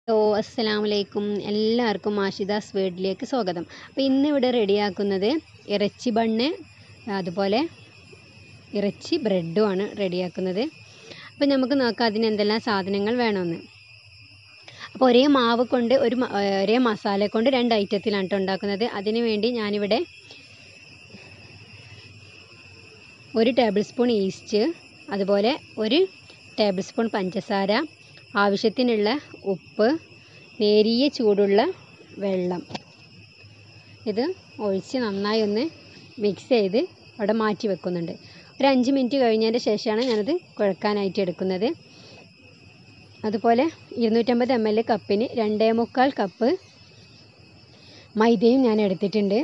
hello അസ്സലാമു അലൈക്കും എല്ലാവർക്കും ആഷിദാസ് വേർഡിലേക്ക് സ്വാഗതം അപ്പോൾ ഇന്ന് ഇവിടെ റെഡിയാക്കുന്നത് ഇറച്ചി ബണ്ണ് അതുപോലെ ഇറച്ചി ബ്രെഡുമാണ് റെഡിയാക്കുന്നത് അപ്പോൾ നമുക്ക് നോക്കാം അതിന് എന്തെല്ലാം സാധനങ്ങൾ വേണമെന്ന് അപ്പോൾ ഒരേ മാവ് കൊണ്ട് ഒരു മ- ഒരേ മസാല കൊണ്ട് രണ്ട് ഐറ്റത്തിലാണ് കേട്ടോ ഉണ്ടാക്കുന്നത് അതിന് വേണ്ടി ഞാനിവിടെ ഒരു ടേബിൾ സ്പൂൺ ഈസ്റ്റ് അതുപോലെ ഒരു ടേബിൾ സ്പൂൺ പഞ്ചസാര ആവശ്യത്തിനുള്ള ഉപ്പ് നേരിയ ചൂടുള്ള വെള്ളം ഇത് ഒഴിച്ച് നന്നായി ഒന്ന് മിക്സ് ചെയ്ത് അവിടെ മാറ്റി വെക്കുന്നുണ്ട് ഒരു അഞ്ച് മിനിറ്റ് കഴിഞ്ഞതിന് ശേഷമാണ് ഞാനത് കുഴക്കാനായിട്ട് എടുക്കുന്നത് അതുപോലെ ഇരുന്നൂറ്റമ്പത് എം എൽ കപ്പിന് രണ്ടേ മുക്കാൽ കപ്പ് മൈദയും ഞാൻ എടുത്തിട്ടുണ്ട്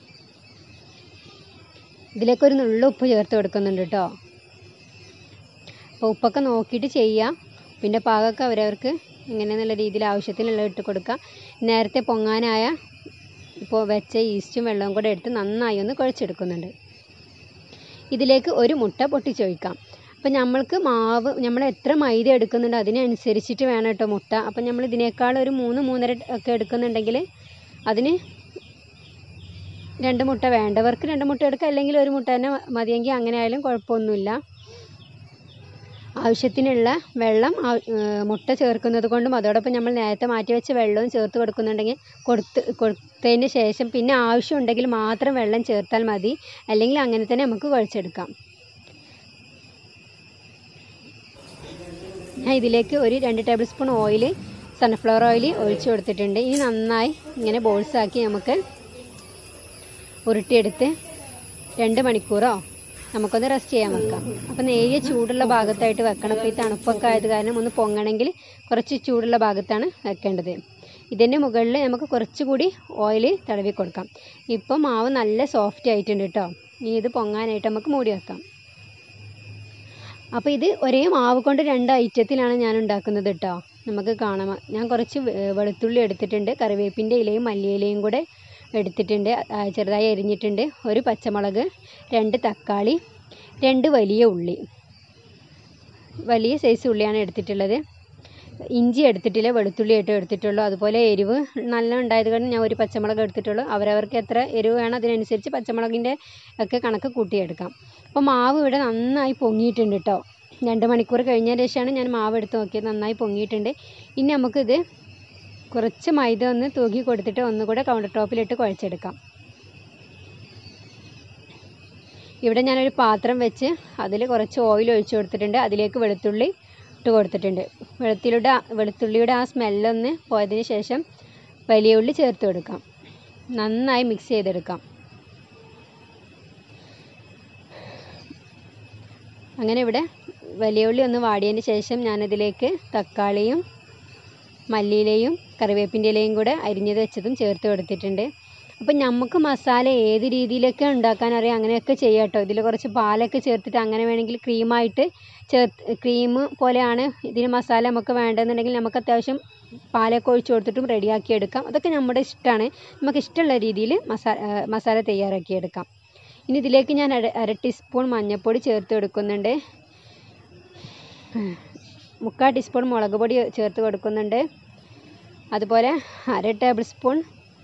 ഇതിലേക്കൊരു നുള്ള ഉപ്പ് ചേർത്ത് കൊടുക്കുന്നുണ്ട് കേട്ടോ അപ്പോൾ ഉപ്പൊക്കെ നോക്കിയിട്ട് ചെയ്യാം പിന്നെ പാകമൊക്കെ അവരവർക്ക് എങ്ങനെയെന്നുള്ള രീതിയിൽ ആവശ്യത്തിനുള്ള ഇട്ട് കൊടുക്കാം നേരത്തെ പൊങ്ങാനായ ഇപ്പോൾ വെച്ച ഈസ്റ്റും വെള്ളവും കൂടെ എടുത്ത് നന്നായി ഒന്ന് കുഴച്ചെടുക്കുന്നുണ്ട് ഇതിലേക്ക് ഒരു മുട്ട പൊട്ടിച്ചൊഴിക്കാം അപ്പം നമ്മൾക്ക് മാവ് നമ്മൾ എത്ര മൈദ എടുക്കുന്നുണ്ട് അതിനനുസരിച്ചിട്ട് വേണം കേട്ടോ മുട്ട അപ്പം നമ്മൾ ഇതിനേക്കാൾ ഒരു മൂന്ന് മൂന്നര ഒക്കെ എടുക്കുന്നുണ്ടെങ്കിൽ അതിന് രണ്ട് മുട്ട വേണ്ടവർക്ക് രണ്ട് മുട്ട എടുക്കാം അല്ലെങ്കിൽ ഒരു മുട്ട തന്നെ മതിയെങ്കിൽ അങ്ങനെ ആയാലും കുഴപ്പമൊന്നുമില്ല ആവശ്യത്തിനുള്ള വെള്ളം ആ- ഏർ മുട്ട ചേർക്കുന്നത് കൊണ്ടും അതോടൊപ്പം നമ്മൾ നേരത്തെ മാറ്റി വെച്ച വെള്ളവും ചേർത്ത് കൊടുക്കുന്നുണ്ടെങ്കിൽ കൊടുത്ത് കൊടുത്തതിന് ശേഷം പിന്നെ ആവശ്യമുണ്ടെങ്കിൽ മാത്രം വെള്ളം ചേർത്താൽ മതി അല്ലെങ്കിൽ അങ്ങനെ തന്നെ നമുക്ക് കുഴച്ചെടുക്കാം ഞാൻ ഇതിലേക്ക് ഒരു രണ്ട് table spoon oil sunflower oil ഒഴിച്ചു കൊടുത്തിട്ടുണ്ട് ഇനി നന്നായി ഇങ്ങനെ ബോൾസ് ആക്കി നമുക്ക് ഉരുട്ടിയെടുത്ത് രണ്ട് മണിക്കൂറോ നമുക്കൊന്ന് റെസ്റ്റ് ചെയ്യാൻ വെക്കാം അപ്പം നേരിയ ചൂടുള്ള ഭാഗത്തായിട്ട് വെക്കണം ഇപ്പോൾ ഈ തണുപ്പൊക്കെ ആയത് കാരണം ഒന്ന് പൊങ്ങണമെങ്കിൽ കുറച്ച് ചൂടുള്ള ഭാഗത്താണ് വെക്കേണ്ടത് ഇതിൻ്റെ മുകളിൽ നമുക്ക് കുറച്ചുകൂടി ഓയിൽ തടവി കൊടുക്കാം ഇപ്പോൾ മാവ് നല്ല സോഫ്റ്റ് ആയിട്ടുണ്ട് കേട്ടോ ഇനി ഇത് പൊങ്ങാനായിട്ട് നമുക്ക് മൂടി വെക്കാം അപ്പോൾ ഇത് ഒരേ മാവ് കൊണ്ട് രണ്ട് ഐറ്റത്തിലാണ് ഞാൻ ഉണ്ടാക്കുന്നത് കേട്ടോ നമുക്ക് കാണാം ഞാൻ കുറച്ച് വെ- വെളുത്തുള്ളി എടുത്തിട്ടുണ്ട് കറിവേപ്പിൻ്റെ ഇലയും മല്ലിയിലയും കൂടെ എടുത്തിട്ടുണ്ട് ആ, ചെറുതായി അരിഞ്ഞിട്ടുണ്ട് ഒരു പച്ചമുളക് രണ്ട് തക്കാളി രണ്ട് വലിയ ഉള്ളി വലിയ സൈസ് ഉള്ളിയാണ് എടുത്തിട്ടുള്ളത് ഇഞ്ചി എടുത്തിട്ടില്ല വെളുത്തുള്ളി ആയിട്ട് എടുത്തിട്ടുള്ളൂ അതുപോലെ എരിവ് നല്ല ഉണ്ടായത് കൊണ്ട് ഞാൻ ഒരു പച്ചമുളക് എടുത്തിട്ടുള്ളൂ അവരവർക്ക് എത്ര എരിവ് വേണം അതിനനുസരിച്ച് പച്ചമുളകിൻ്റെ ഒക്കെ കണക്ക് കൂട്ടിയെടുക്കാം അപ്പോൾ മാവ് ഇവിടെ നന്നായി പൊങ്ങിയിട്ടുണ്ട് കേട്ടോ രണ്ട് മണിക്കൂർ കഴിഞ്ഞതിന് ശേഷമാണ് ഞാൻ മാവ് എടുത്ത് നോക്കിയത് നന്നായി പൊങ്ങിയിട്ടുണ്ട് ഇനി നമുക്കിത് കുറച്ച് മൈദ ഒന്ന് തൂക്കി കൊടുത്തിട്ട് ഒന്നുകൂടെ കൗണ്ടർ ടോപ്പിലിട്ട് കുഴച്ചെടുക്കാം ഇവിടെ ഞാനൊരു പാത്രം വെച്ച് അതിൽ കുറച്ച് ഓയിൽ ഒഴിച്ച് കൊടുത്തിട്ടുണ്ട് അതിലേക്ക് വെളുത്തുള്ളി ഇട്ട് കൊടുത്തിട്ടുണ്ട് വെളുത്തുള്ളിയുടെ വെളുത്തുള്ളിയുടെ ആ സ്മെല്ലൊന്ന് പോയതിന് ശേഷം വലിയ ഉള്ളി ചേർത്ത് കൊടുക്കാം നന്നായി മിക്സ് ചെയ്തെടുക്കാം അങ്ങനെ ഇവിടെ വലിയ ഉള്ളി ഒന്ന് വാടിയതിന് ശേഷം ഞാനതിലേക്ക് തക്കാളിയും മല്ലിയിലയും കറിവേപ്പിൻ്റെ ഇലയും കൂടെ അരിഞ്ഞത് വെച്ചതും ചേർത്ത് കൊടുത്തിട്ടുണ്ട് അപ്പം നമുക്ക് മസാല ഏത് രീതിയിലൊക്കെ ഉണ്ടാക്കാൻ അറിയാം അങ്ങനെയൊക്കെ ചെയ്യാം കേട്ടോ ഇതിൽ കുറച്ച് പാലൊക്കെ ചേർത്തിട്ട് അങ്ങനെ വേണമെങ്കിൽ ക്രീമായിട്ട് ചേർത്ത് ക്രീം പോലെയാണ് ഇതിന് മസാല നമുക്ക് വേണ്ടതെന്നുണ്ടെങ്കിൽ നമുക്ക് അത്യാവശ്യം പാലൊക്കെ ഒഴിച്ച് കൊടുത്തിട്ടും റെഡിയാക്കി എടുക്കാം അതൊക്കെ നമ്മുടെ ഇഷ്ടമാണ് നമുക്ക് ഇഷ്ടമുള്ള രീതിയിൽ മസാല മസാല തയ്യാറാക്കി എടുക്കാം ഇനി ഇതിലേക്ക് ഞാൻ അര അര ടീസ്പൂൺ മഞ്ഞൾപ്പൊടി ചേർത്ത് കൊടുക്കുന്നുണ്ട് മുക്കാൽ ടീസ്പൂൺ മുളക് പൊടി ചേർത്ത് കൊടുക്കുന്നുണ്ട് അതുപോലെ അര ടേബിൾ സ്പൂൺ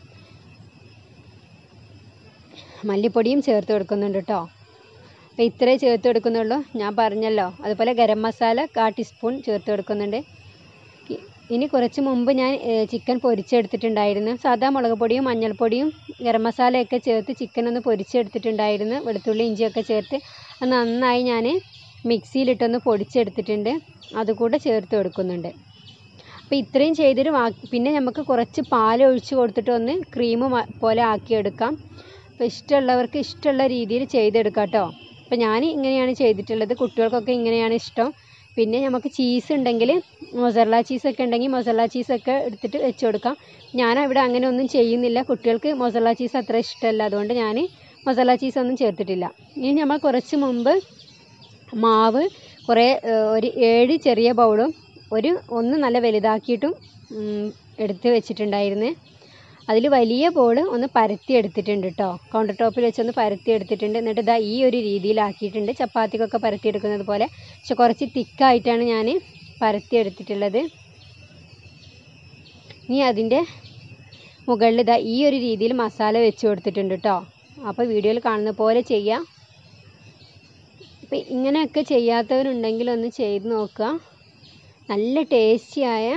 മല്ലിപ്പൊടിയും ചേർത്ത് കൊടുക്കുന്നുണ്ട് കേട്ടോ അപ്പോൾ ഇത്രേ ചേർത്ത് കൊടുക്കുന്നുള്ളൂ ഞാൻ പറഞ്ഞല്ലോ അതുപോലെ ഗരം മസാല കാ ടീസ്പൂൺ ചേർത്ത് കൊടുക്കുന്നുണ്ട് ഇ- ഇനി കുറച്ച് മുമ്പ് ഞാൻ ഏഹ്, ചിക്കൻ പൊരിച്ചെടുത്തിട്ടുണ്ടായിരുന്നു സാധാ മുളക് പൊടിയും മഞ്ഞൾപ്പൊടിയും ഗരം മസാലയൊക്കെ ചേർത്ത് ചിക്കൻ ഒന്ന് പൊരിച്ചെടുത്തിട്ടുണ്ടായിരുന്നു വെളുത്തുള്ളി ഇഞ്ചിയൊക്കെ ചേർത്ത് അത് നന്നായി ഞാൻ മിക്സിയിലിട്ടൊന്ന് പൊടിച്ചെടുത്തിട്ടുണ്ട് അതുകൂടെ ചേർത്ത് കൊടുക്കുന്നുണ്ട് അപ്പോൾ ഇത്രയും ചെയ്തിട്ട് ബാ പിന്നെ നമുക്ക് കുറച്ച് പാൽ ഒഴിച്ച് കൊടുത്തിട്ട് ഒന്ന് ക്രീം പോലെ ആക്കിയെടുക്കാം അപ്പോൾ ഇഷ്ടമുള്ളവർക്ക് ഇഷ്ടമുള്ള രീതിയിൽ ചെയ്തെടുക്കാം കേട്ടോ അപ്പോൾ ഞാൻ ഇങ്ങനെയാണ് ചെയ്തിട്ടുള്ളത് കുട്ടികൾക്കൊക്കെ ഇങ്ങനെയാണ് ഇഷ്ടം പിന്നെ നമുക്ക് ചീസ് ഉണ്ടെങ്കിൽ മൊസറല ചീസൊക്കെ ഉണ്ടെങ്കിൽ മൊസറല ചീസൊക്കെ എടുത്തിട്ട് വെച്ച് കൊടുക്കാം ഞാൻ ഇവിടെ അങ്ങനെ ഒന്നും ചെയ്യുന്നില്ല കുട്ടികൾക്ക് മൊസറല ചീസ് അത്ര ഇഷ്ടമല്ല അതുകൊണ്ട് ഞാൻ മൊസറല ചീസ് ഒന്നും ചേർത്തിട്ടില്ല ഇനി നമ്മൾ കുറച്ച് മുമ്പ് മാവ് കുറേ ഏഹ്, ഒരു ഏഴ് ചെറിയ ബൗളും ഒരു ഒന്ന് നല്ല വലുതാക്കിയിട്ടും ഉം, എടുത്ത് വെച്ചിട്ടുണ്ടായിരുന്നു അതിൽ വലിയ ബോൾ ഒന്ന് പരത്തി എടുത്തിട്ടുണ്ട് കേട്ടോ കൗണ്ടർ ടോപ്പിൽ വെച്ചൊന്ന് പരത്തി എടുത്തിട്ടുണ്ട് എന്നിട്ട് ഇതാ ഈ ഒരു രീതിയിലാക്കിയിട്ടുണ്ട് ചപ്പാത്തിക്കൊക്കെ പരത്തി എടുക്കുന്നത് പോലെ പക്ഷെ കുറച്ച് തിക്കായിട്ടാണ് ഞാൻ പരത്തി എടുത്തിട്ടുള്ളത് ഇനി അതിൻ്റെ മുകളിൽ ഇതാ ഈ ഒരു രീതിയിൽ മസാല വെച്ച് കൊടുത്തിട്ടുണ്ട് കേട്ടോ അപ്പോൾ വീഡിയോയിൽ കാണുന്ന പോലെ ചെയ്യാം അപ്പോൾ ഇങ്ങനെയൊക്കെ ചെയ്യാത്തവരുണ്ടെങ്കിൽ ഒന്ന് ചെയ്ത് നോക്കുക നല്ല ടേസ്റ്റിയായ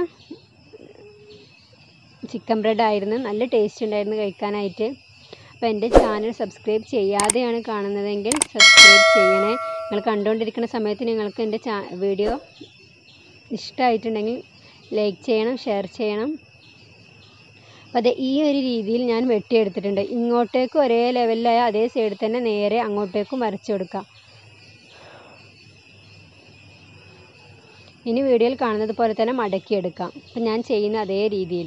ചിക്കൻ ബ്രെഡ് ആയിരുന്നു നല്ല ടേസ്റ്റ് ഉണ്ടായിരുന്നു കഴിക്കാനായിട്ട് അപ്പോൾ എൻ്റെ ചാനൽ സബ്സ്ക്രൈബ് ചെയ്യാതെയാണ് കാണുന്നതെങ്കിൽ സബ്സ്ക്രൈബ് ചെയ്യണേ നിങ്ങൾ കണ്ടുകൊണ്ടിരിക്കുന്ന സമയത്ത് നിങ്ങൾക്ക് എൻ്റെ ചാ വീഡിയോ ഇഷ്ടമായിട്ടുണ്ടെങ്കിൽ ലൈക്ക് ചെയ്യണം ഷെയർ ചെയ്യണം അപ്പോൾ അത് ഈ ഒരു രീതിയിൽ ഞാൻ വെട്ടിയെടുത്തിട്ടുണ്ട് ഇങ്ങോട്ടേക്കും ഒരേ ലെവലിലായ അതേ സൈഡിൽ തന്നെ നേരെ അങ്ങോട്ടേക്കും വരച്ചു കൊടുക്കാം ഇനി വീഡിയോയിൽ കാണുന്നത് പോലെ തന്നെ മടക്കിയെടുക്കാം അപ്പം ഞാൻ ചെയ്യുന്ന അതേ രീതിയിൽ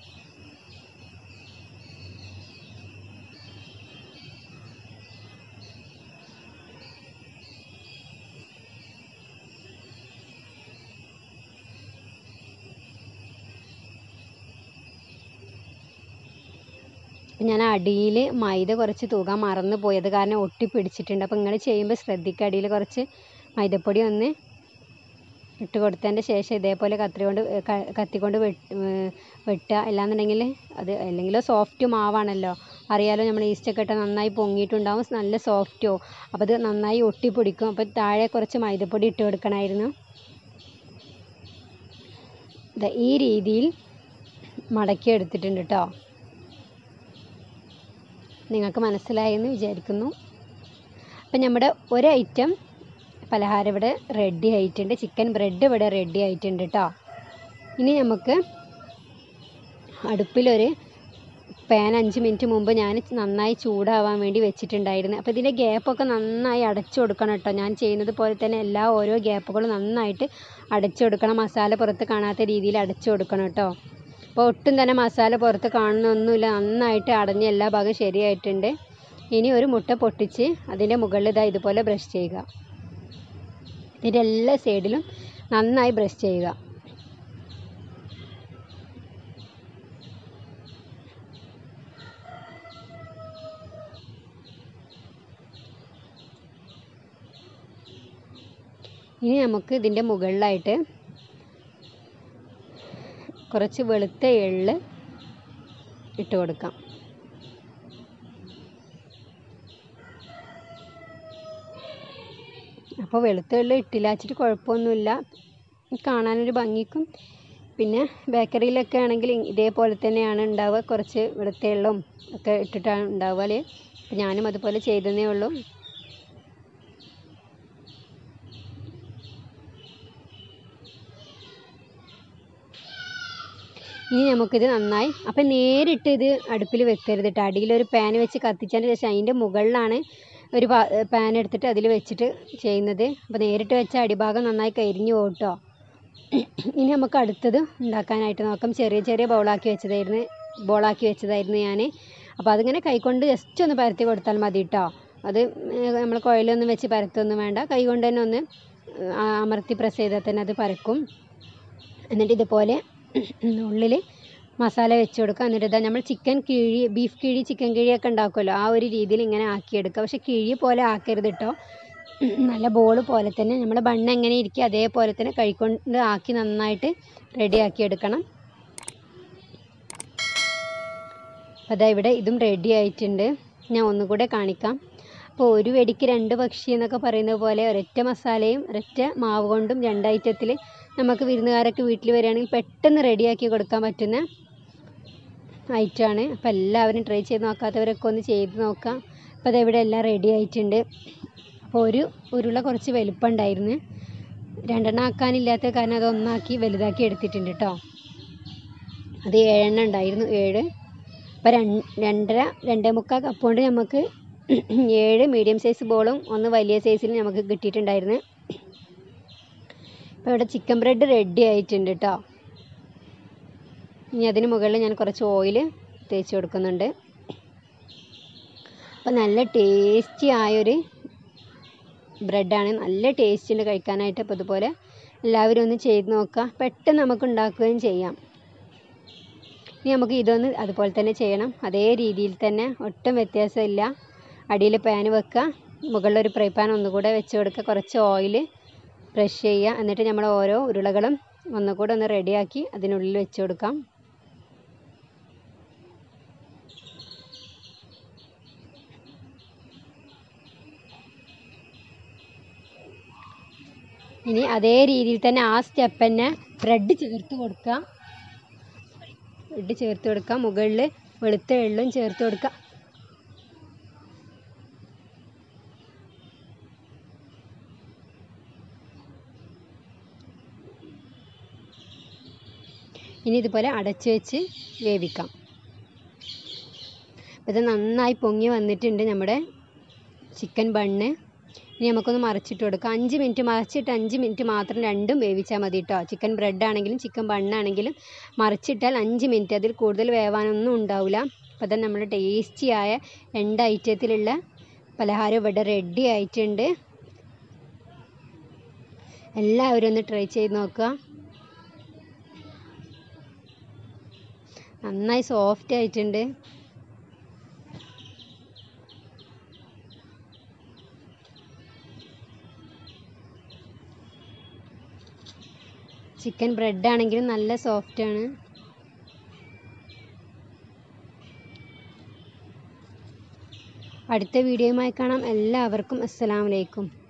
അപ്പം ഞാൻ അടിയിൽ മൈദ കുറച്ച് തൂകാൻ മറന്നു പോയത് കാരണം ഒട്ടിപ്പിടിച്ചിട്ടുണ്ട് അപ്പോൾ നിങ്ങൾ ചെയ്യുമ്പോൾ ശ്രദ്ധിക്കുക അടിയിൽ കുറച്ച് മൈദപ്പൊടി ഒന്ന് ഇട്ട് കൊടുത്തതിൻ്റെ ശേഷം ഇതേപോലെ കത്രി കൊണ്ട് ഏ, ക- കത്തി കൊണ്ട് വെട്ട് ഏ, വെട്ടുക അല്ലാന്നുണ്ടെങ്കിൽ അത് അല്ലെങ്കിൽ സോഫ്റ്റ് മാവാണല്ലോ അറിയാലോ നമ്മൾ ഈസ്റ്റൊക്കെ ഇട്ടാൽ നന്നായി പൊങ്ങിയിട്ടുണ്ടാവും നല്ല സോഫ്റ്റോ അപ്പോൾ അത് നന്നായി ഒട്ടിപ്പിടിക്കും അപ്പോൾ താഴെ കുറച്ച് മൈദപ്പൊടി ഇട്ട് കൊടുക്കണമായിരുന്നു ദാ ഈ രീതിയിൽ മടക്കി എടുത്തിട്ടുണ്ട് കേട്ടോ നിങ്ങൾക്ക് മനസ്സിലായെന്ന് വിചാരിക്കുന്നു അപ്പം നമ്മുടെ ഒരു ഐറ്റം പലഹാരം ഇവിടെ റെഡി ആയിട്ടുണ്ട് ചിക്കൻ ബ്രെഡ് ഇവിടെ റെഡി ആയിട്ടുണ്ട് കേട്ടോ ഇനി നമുക്ക് അടുപ്പിലൊരു പാൻ അഞ്ച് മിനിറ്റ് മുമ്പ് ഞാൻ നന്നായി ചൂടാവാൻ വേണ്ടി വെച്ചിട്ടുണ്ടായിരുന്നു അപ്പോൾ ഇതിൻ്റെ ഗ്യാപ്പൊക്കെ നന്നായി അടച്ചു കൊടുക്കണം കേട്ടോ ഞാൻ ചെയ്യുന്നത് പോലെ തന്നെ എല്ലാ ഓരോ ഗ്യാപ്പുകളും നന്നായിട്ട് അടച്ചു കൊടുക്കണം മസാല പുറത്ത് കാണാത്ത രീതിയിൽ അടച്ചു കൊടുക്കണം കേട്ടോ അപ്പോൾ ഒട്ടും തന്നെ മസാല പുറത്ത് കാണുന്നൊന്നുമില്ല നന്നായിട്ട് അടഞ്ഞ് എല്ലാ ഭാഗവും ശരിയായിട്ടുണ്ട് ഇനി ഒരു മുട്ട പൊട്ടിച്ച് അതിൻ്റെ മുകളിൽ ഇതാ ഇതുപോലെ ബ്രഷ് ചെയ്യുക ഇതിൻ്റെ എല്ലാ സൈഡിലും നന്നായി ബ്രഷ് ചെയ്യുക ഇനി നമുക്ക് ഇതിൻ്റെ മുകളിലായിട്ട് കുറച്ച് വെളുത്ത എള്ള് ഇട്ട് കൊടുക്കാം അപ്പോൾ വെളുത്ത എള്ള് ഇട്ടില്ലാച്ചിട്ട് കുഴപ്പമൊന്നുമില്ല കാണാനൊരു ഭംഗിക്കും പിന്നെ ബേക്കറിയിലൊക്കെ ആണെങ്കിൽ ഇതേപോലെ തന്നെയാണ് ഉണ്ടാവുക കുറച്ച് വെളുത്ത എള്ളും ഒക്കെ ഇട്ടിട്ടാണ് ഉണ്ടാവുക അല്ലേ അപ്പം ഞാനും അതുപോലെ ചെയ്തതേ ഉള്ളൂ ഇനി നമുക്കിത് നന്നായി അപ്പം നേരിട്ട് ഇത് അടുപ്പിൽ വെക്കരുത് കേട്ടോ അടിയിലൊരു പാൻ വെച്ച് കത്തിച്ചതിന് ശേഷം അതിൻ്റെ മുകളിലാണ് ഒരു പാൻ എടുത്തിട്ട് അതിൽ വെച്ചിട്ട് ചെയ്യുന്നത് അപ്പോൾ നേരിട്ട് വെച്ച അടിഭാഗം നന്നായി കരിഞ്ഞു പോകും കേട്ടോ ഇനി നമുക്ക് അടുത്തത് ഉണ്ടാക്കാനായിട്ട് നോക്കാം ചെറിയ ചെറിയ ബൗളാക്കി വെച്ചതായിരുന്നു ബോളാക്കി വെച്ചതായിരുന്നു ഞാൻ അപ്പോൾ അതിങ്ങനെ കൈകൊണ്ട് ജസ്റ്റ് ഒന്ന് പരത്തി കൊടുത്താൽ മതി കേട്ടോ അത് നമ്മൾ കുഴലൊന്നും വെച്ച് പരത്തൊന്നും വേണ്ട കൈ കൊണ്ട് തന്നെ ഒന്ന് ആ, അമർത്തി പ്രസ് ചെയ്താൽ തന്നെ അത് പരക്കും എന്നിട്ട് ഇതുപോലെ ഉള്ളിൽ മസാല വെച്ച് കൊടുക്കുക എന്നിട്ട് ഇതാ നമ്മൾ ചിക്കൻ കിഴി ബീഫ് കിഴി ചിക്കൻ കിഴിയൊക്കെ ഉണ്ടാക്കുമല്ലോ ആ ഒരു രീതിയിൽ ഇങ്ങനെ ആക്കിയെടുക്കുക പക്ഷെ കിഴി പോലെ ആക്കരുത് കേട്ടോ നല്ല ബോൾ പോലെ തന്നെ നമ്മുടെ ബണ്ണ് എങ്ങനെ ഇരിക്കുക അതേപോലെ തന്നെ കൈകൊണ്ട് ആക്കി നന്നായിട്ട് റെഡിയാക്കി എടുക്കണം അപ്പോൾ അതാ ഇവിടെ ഇതും റെഡി ആയിട്ടുണ്ട് ഞാൻ ഒന്നുകൂടെ കാണിക്കാം അപ്പോൾ ഒരു വെടിക്ക് രണ്ട് പക്ഷി എന്നൊക്കെ പറയുന്നത് പോലെ ഒരൊറ്റ മസാലയും ഒരൊറ്റ മാവ് കൊണ്ടും രണ്ട് ഐറ്റത്തിൽ നമുക്ക് വിരുന്നുകാരൊക്കെ വീട്ടിൽ വരികയാണെങ്കിൽ പെട്ടെന്ന് റെഡിയാക്കി കൊടുക്കാൻ പറ്റുന്ന ഐറ്റമാണ് അപ്പോൾ എല്ലാവരും ട്രൈ ചെയ്ത് നോക്കാത്തവരൊക്കെ ഒന്ന് ചെയ്ത് നോക്കാം അപ്പോൾ അത് ഇവിടെ എല്ലാം റെഡി ആയിട്ടുണ്ട് അപ്പോൾ ഒരു ഉരുള കുറച്ച് വലിപ്പം ഉണ്ടായിരുന്നു രണ്ടെണ്ണം ആക്കാനില്ലാത്ത കാരണം അത് ഒന്നാക്കി വലുതാക്കി എടുത്തിട്ടുണ്ട് കേട്ടോ അത് ഏഴെണ്ണം ഉണ്ടായിരുന്നു ഏഴ് അപ്പോൾ രണ്ടര രണ്ടേ മുക്കാൽ കപ്പ് കൊണ്ട് നമുക്ക് ഏഴ് മീഡിയം സൈസ് ബോളും ഒന്ന് വലിയ സൈസിൽ നമുക്ക് കിട്ടിയിട്ടുണ്ടായിരുന്നു അപ്പോൾ ഇവിടെ ചിക്കൻ ബ്രെഡ് റെഡി ആയിട്ടുണ്ട് കേട്ടോ ഇനി അതിന് മുകളിൽ ഞാൻ കുറച്ച് ഓയിൽ തേച്ച് കൊടുക്കുന്നുണ്ട് അപ്പോൾ നല്ല ടേസ്റ്റി ആയൊരു ബ്രെഡാണ് നല്ല ടേസ്റ്റ് ഉണ്ട് കഴിക്കാനായിട്ട് അപ്പോൾ ഇതുപോലെ എല്ലാവരും ഒന്ന് ചെയ്ത് നോക്കുക പെട്ടെന്ന് നമുക്ക് ഉണ്ടാക്കുകയും ചെയ്യാം ഇനി നമുക്ക് ഇതൊന്ന് അതുപോലെ തന്നെ ചെയ്യണം അതേ രീതിയിൽ തന്നെ ഒട്ടും വ്യത്യാസമില്ല അടിയിൽ പാൻ വെക്കുക മുകളിൽ ഒരു ഫ്രൈ പാൻ ഒന്നുകൂടെ വെച്ച് കൊടുക്കുക കുറച്ച് ഓയിൽ ബ്രഷ് ചെയ്യുക എന്നിട്ട് നമ്മൾ ഓരോ ഉരുളകളും ഒന്നുകൂടെ ഒന്ന് റെഡിയാക്കി അതിനുള്ളിൽ വെച്ച് കൊടുക്കാം ഇനി അതേ രീതിയിൽ തന്നെ ആ സ്റ്റെപ്പ് തന്നെ ബ്രെഡ് ചേർത്ത് കൊടുക്കാം ബ്രെഡ് ചേർത്ത് കൊടുക്കാം മുകളിൽ വെളുത്ത എള്ളും ചേർത്ത് കൊടുക്കാം ഇനി ഇതുപോലെ അടച്ചു വെച്ച് വേവിക്കാം അപ്പോൾ ഇത് നന്നായി പൊങ്ങി വന്നിട്ടുണ്ട് നമ്മുടെ ചിക്കൻ ബണ്ണ് ഇനി നമുക്കൊന്ന് മറിച്ചിട്ട് കൊടുക്കാം അഞ്ച് മിനിറ്റ് മറിച്ചിട്ട് അഞ്ച് മിനിറ്റ് മാത്രം രണ്ടും വേവിച്ചാൽ മതി കേട്ടോ ചിക്കൻ ബ്രെഡ് ആണെങ്കിലും ചിക്കൻ ബണ്ണാണെങ്കിലും മറിച്ചിട്ടാൽ അഞ്ച് മിനിറ്റ് അതിൽ കൂടുതൽ വേവാനൊന്നും ഉണ്ടാവില്ല അപ്പോൾ തന്നെ നമ്മുടെ ടേസ്റ്റി ആയ രണ്ട് ഐറ്റത്തിലുള്ള പലഹാരം ഇവിടെ റെഡി ആയിട്ടുണ്ട് എല്ലാവരും ഒന്ന് ട്രൈ ചെയ്ത് നോക്കുക നന്നായി സോഫ്റ്റ് ആയിട്ടുണ്ട് ചിക്കൻ ബ്രെഡ് ആണെങ്കിലും നല്ല സോഫ്റ്റ് ആണ് അടുത്ത വീഡിയോയുമായി കാണാം എല്ലാവർക്കും അസ്സലാമലൈക്കും